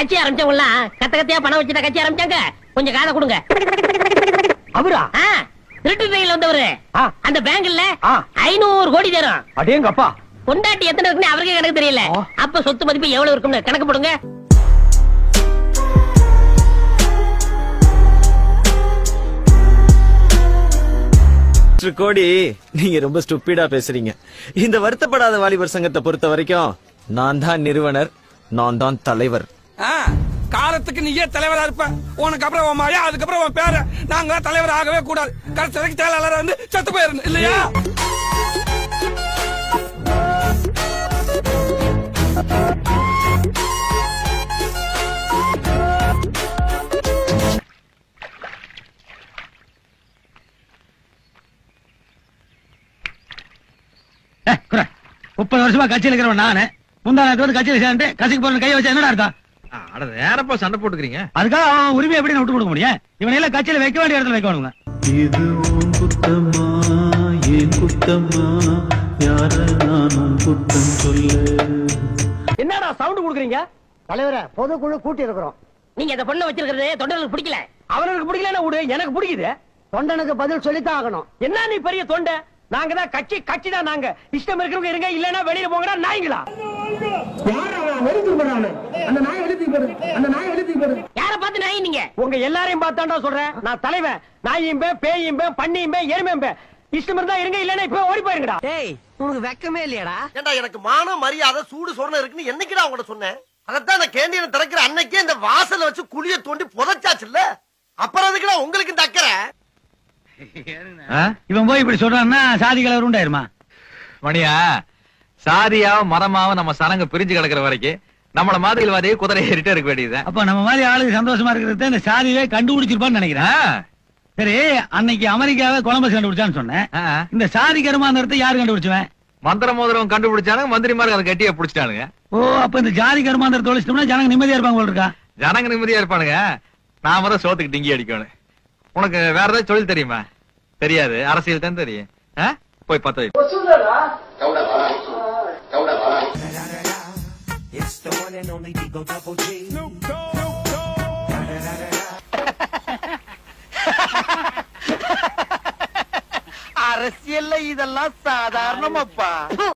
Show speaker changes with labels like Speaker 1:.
Speaker 1: கட்சி ஆரம்பிச்சவங்கலாம் கத்த கத்தையா பணம் வச்சுட்டா கட்சி ஆரம்பிச்சாங்க கொஞ்சம் காதை கொடுங்க
Speaker 2: அவரா
Speaker 1: ஆ, திருட்டு ட்ரெயின்ல வந்தவரு
Speaker 2: ஆ.
Speaker 1: அந்த பேங்க்ல
Speaker 2: ஆ.
Speaker 1: ஐநூறு கோடி தரும்
Speaker 2: அடேங்கப்பா
Speaker 1: கொண்டாட்டி எத்தனை இருக்குன்னு அவருக்கே கணக்கு தெரியல
Speaker 2: ஆ.
Speaker 1: அப்ப சொத்து மதிப்பு எவ்வளவு இருக்கும்னு கணக்கு போடுங்க
Speaker 3: மிஸ்டர் கோடி நீங்க ரொம்ப ஸ்டூப்பிடா பேசுறீங்க இந்த வருத்தப்படாத வாலிபர் சங்கத்தை பொறுத்த வரைக்கும் நான் தான் நிறுவனர் நான் தான் தலைவர்
Speaker 4: ஆ, காலத்துக்கு நீயே தலைவரா இருப்ப உனக்கு அப்புறம் உன் மழையா அதுக்கப்புறம் உன் பேர நாங்க தலைவர் ஆகவே கூடாது கடைசி வரைக்கும் செயலாளர் வந்து செத்து போயிடணும் இல்லையா
Speaker 2: முப்பது வருஷமா கட்சியில் இருக்கிறவன் நானு முந்தா நேரத்து வந்து கட்சியில் சேர்ந்து கட்சிக்கு போற கையை வச்சா என்னடா அர்த்தம்
Speaker 5: அட நேரப்பா சண்டை போட்டுக்கிறீங்க
Speaker 2: அதுக்காக அவன் உரிமை எப்படி விட்டு கொடுக்க முடியும் இவனை எல்லாம் கட்சியில வைக்க வேண்டிய இடத்துல வைக்கணுங்க
Speaker 6: இது உன் குத்தமா ஏன் குத்தமா யார நானும் குத்தம் சொல்ல
Speaker 2: என்னடா சவுண்ட் கொடுக்குறீங்க
Speaker 7: தலைவரே பொதுக்குழு கூட்டி இருக்கிறோம்
Speaker 1: நீங்க இந்த பொண்ணை வச்சிருக்கிறது தொண்டர்களுக்கு பிடிக்கல
Speaker 2: அவனுக்கு பிடிக்கலன்னா விடு எனக்கு பிடிக்குது
Speaker 7: தொண்டனுக்கு பதில் சொல்லித்தான் ஆகணும்
Speaker 2: என்ன நீ பெரிய தொண்டை நாங்க தான் கட்சி கட்சி தான் நாங்க இஷ்டம் இருக்கிறவங்க இருங்க இல்லன்னா வெளியில போங்கடா நாய்ங்களா
Speaker 1: யார பார்த்து நாய் நீங்க
Speaker 2: உங்க எல்லாரையும் பார்த்தாண்டா சொல்றேன் நான் தலைவன் நாயும்பே பேயும்பே பண்ணியும்பே எருமையும்பே இஷ்டம் இருந்தா இருங்க இல்லன்னா இப்ப ஓடி போயிருங்கடா
Speaker 7: டேய் உனக்கு வெக்கமே இல்லையாடா
Speaker 8: ஏண்டா எனக்கு மான மரியாதை சூடு சொரணை இருக்குன்னு என்னைக்குடா உங்கள்ட்ட சொன்னேன் அதைத்தான் நான் கேண்டீனை திறக்கிற அன்னைக்கே இந்த வாசல்ல வச்சு குழிய தோண்டி புதைச்சாச்சுல்ல அப்புறம் எதுக்குடா உங்களுக்கு இந்த அக்கறை
Speaker 2: இவன் போய் இப்படி சொல்றான்னா சாதி கலவர் உண்டாயிருமா
Speaker 5: மணியா சாதியாவும் மரமாவும் நம்ம சனங்க பிரிஞ்சு கிடக்குற வரைக்கும் நம்மள மாதிரிவாதியை குதிரை ஏறிட்டே இருக்க வேண்டியதுதான்
Speaker 2: அப்ப நம்ம மாதிரி ஆளுக்கு சந்தோஷமா இருக்கிறது இந்த சாதியே கண்டுபிடிச்சிருப்பான்னு நினைக்கிறேன் சரி அன்னைக்கு அமெரிக்காவே கொலம்பஸ் கண்டுபிடிச்சான்னு சொன்னேன்
Speaker 5: ஆ,
Speaker 2: இந்த சாதி கருமாந்திரத்தை யாரு கண்டுபிடிச்சுவேன்
Speaker 5: மந்திர மோதிரம் கண்டுபிடிச்சானுங்க மந்திரிமார்கள் அதை கட்டியா பிடிச்சிட்டானுங்க
Speaker 2: ஓ அப்ப இந்த ஜாதி கருமாந்திரத்தை ஒழிச்சிட்டோம்னா ஜனங்க நிம்மதியா இருப்பாங்க போல இருக்கா
Speaker 5: ஜனங்க நிம்மதியா இருப்பானுங்க நாம தான் சோத்துக்கு டிங்கி அடிக்கணும் உனக்கு வேற ஏதாவது தொழில் தெரியுமா தெரியாது அரசியல் தான் தெரியும் ஆ? போய் பத்த வை.
Speaker 8: அரசியல்ல இதெல்லாம் சாதாரணமாப்பா